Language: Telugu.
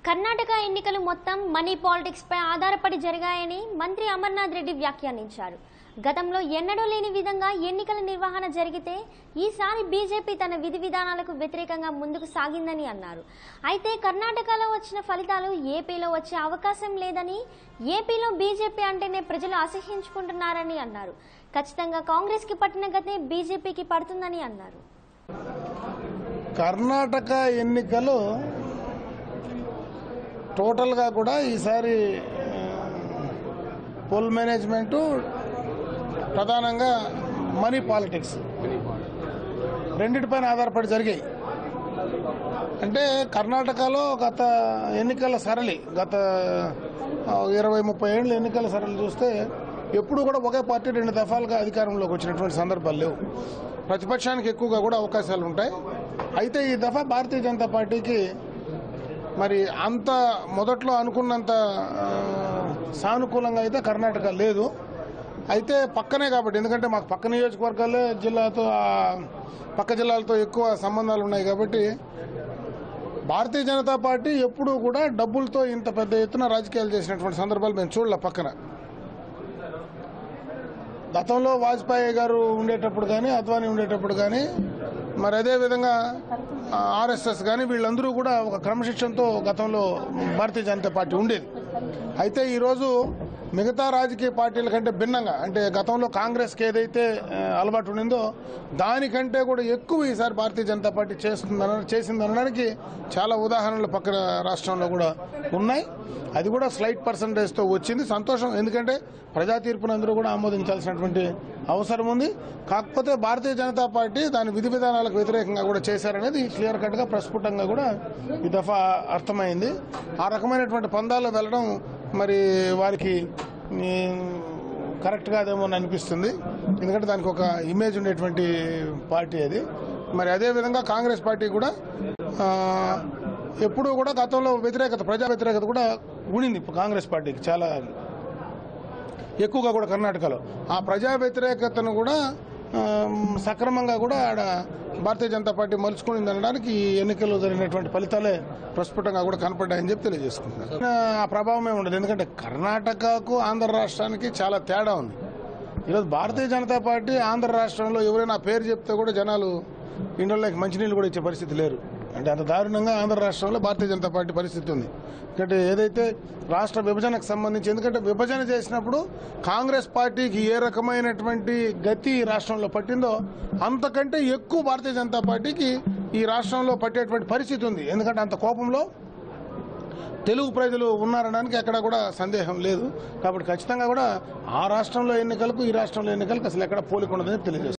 కర్ణాటక ఎన్నికలు మొత్తం మనీ పాలిటిక్స్ పై ఆధారపడి జరిగాయని మంత్రి అమర్నాథ్ రెడ్డి వ్యాఖ్యానించారు గతంలో ఎన్నడూ లేని విధంగా ఎన్నికల నిర్వహణ జరిగితే ఈసారి బీజేపీ తన విధి విధానాలకు వ్యతిరేకంగా ముందుకు సాగిందని అన్నారు అయితే కర్ణాటకలో వచ్చిన ఫలితాలు ఏపీలో వచ్చే అవకాశం లేదని ఏపీలో బీజేపీ అంటేనే ప్రజలు అసహ్యించుకుంటున్నారని అన్నారు ఖచ్చితంగా కాంగ్రెస్ కి పట్టిన గతే బీజేపీకి పడుతుందని అన్నారు కర్ణాటక ఎన్నికలు టోటల్గా కూడా ఈసారి ఆ, పోల్ మేనేజ్మెంటు ప్రధానంగా మనీ పాలిటిక్స్ రెండిటిపైన ఆధారపడి జరిగాయి అంటే కర్ణాటకలో గత ఎన్నికల సరళి గత ఆ, ఇరవై ముప్పై ఏళ్ళ ఎన్నికల సరళి చూస్తే ఎప్పుడు కూడా ఒకే పార్టీ రెండు దఫాలుగా అధికారంలోకి వచ్చినటువంటి సందర్భాలు లేవు ప్రతిపక్షానికి ఎక్కువగా కూడా అవకాశాలు ఉంటాయి అయితే ఈ దఫా భారతీయ జనతా పార్టీకి మరి అంత మొదట్లో అనుకున్నంత ఆ, సానుకూలంగా అయితే కర్ణాటక లేదు అయితే పక్కనే కాబట్టి ఎందుకంటే మాకు పక్క నియోజకవర్గాలే జిల్లాతో ఆ, పక్క జిల్లాలతో ఎక్కువ సంబంధాలు ఉన్నాయి కాబట్టి భారతీయ జనతా పార్టీ ఎప్పుడూ కూడా డబ్బులతో ఇంత పెద్ద ఎత్తున రాజకీయాలు చేసినటువంటి సందర్భాలు మేము చూడలే పక్కన గతంలో వాజ్పేయి గారు ఉండేటప్పుడు కానీ అద్వానీ ఉండేటప్పుడు కానీ మరి అదే విధంగా ఆర్ఎస్ఎస్ కానీ వీళ్ళందరూ కూడా ఒక క్రమశిక్షణతో గతంలో భారతీయ జనతా పార్టీ ఉండేది అయితే ఈరోజు మిగతా రాజకీయ పార్టీల కంటే భిన్నంగా అంటే గతంలో కాంగ్రెస్కి ఏదైతే ఆ, అలవాటు ఉండిందో దానికంటే కూడా ఎక్కువ ఈసారి భారతీయ జనతా పార్టీ చేస్తుందన చేసిందనడానికి చాలా ఉదాహరణలు పక్కన రాష్ట్రంలో కూడా ఉన్నాయి అది కూడా స్లైట్ పర్సంటేజ్తో వచ్చింది సంతోషం ఎందుకంటే ప్రజా తీర్పును అందరూ కూడా ఆమోదించాల్సినటువంటి అవసరం ఉంది కాకపోతే భారతీయ జనతా పార్టీ దాని విధి విధానాలకు వ్యతిరేకంగా కూడా చేశారనేది క్లియర్ కట్గా ప్రస్ఫుటంగా కూడా ఈ దఫా అర్థమైంది ఆ రకమైనటువంటి పందాల్లో వెళ్ళడం మరి వారికి ఈ, కరెక్ట్ కాదేమో అని అనిపిస్తుంది ఎందుకంటే దానికి ఒక ఇమేజ్ ఉండేటువంటి పార్టీ అది మరి అదే విధంగా కాంగ్రెస్ పార్టీ కూడా ఆ, ఎప్పుడూ కూడా గతంలో వ్యతిరేకత ప్రజా వ్యతిరేకత కూడా ఉండింది ఇప్పుడు కాంగ్రెస్ పార్టీకి చాలా ఎక్కువగా కూడా కర్ణాటకలో ఆ ప్రజా వ్యతిరేకతను కూడా ఆ, సక్రమంగా కూడా ఆడ భారతీయ జనతా పార్టీ మలుచుకునింది అనడానికి ఈ ఎన్నికల్లో జరిగినటువంటి ఫలితాలే ప్రస్ఫుటంగా కూడా కనపడ్డాయని చెప్పి తెలియజేసుకుంటున్నారు ఆ ప్రభావమే ఉండదు ఎందుకంటే కర్ణాటకకు ఆంధ్ర రాష్ట్రానికి చాలా తేడా ఉంది ఈరోజు భారతీయ జనతా పార్టీ ఆంధ్ర రాష్ట్రంలో ఎవరైనా ఆ పేరు చెప్తే కూడా జనాలు ఇండ్లలోకి మంచినీళ్ళు కూడా ఇచ్చే పరిస్థితి లేరు అంటే అంత దారుణంగా ఆంధ్ర రాష్ట్రంలో భారతీయ జనతా పార్టీ పరిస్థితి ఉంది ఎందుకంటే ఏదైతే రాష్ట్ర విభజనకు సంబంధించి ఎందుకంటే విభజన చేసినప్పుడు కాంగ్రెస్ పార్టీకి ఏ రకమైనటువంటి గతి ఈ రాష్ట్రంలో పట్టిందో అంతకంటే ఎక్కువ భారతీయ జనతా పార్టీకి ఈ రాష్ట్రంలో పట్టేటువంటి పరిస్థితి ఉంది ఎందుకంటే అంత కోపంలో తెలుగు ప్రజలు ఉన్నారనడానికి ఎక్కడ కూడా సందేహం లేదు కాబట్టి ఖచ్చితంగా కూడా ఆ రాష్ట్రంలో ఎన్నికలకు ఈ రాష్ట్రంలో ఎన్నికలకు అసలు ఎక్కడ పోలిక ఉండదని తెలియజేస్తుంది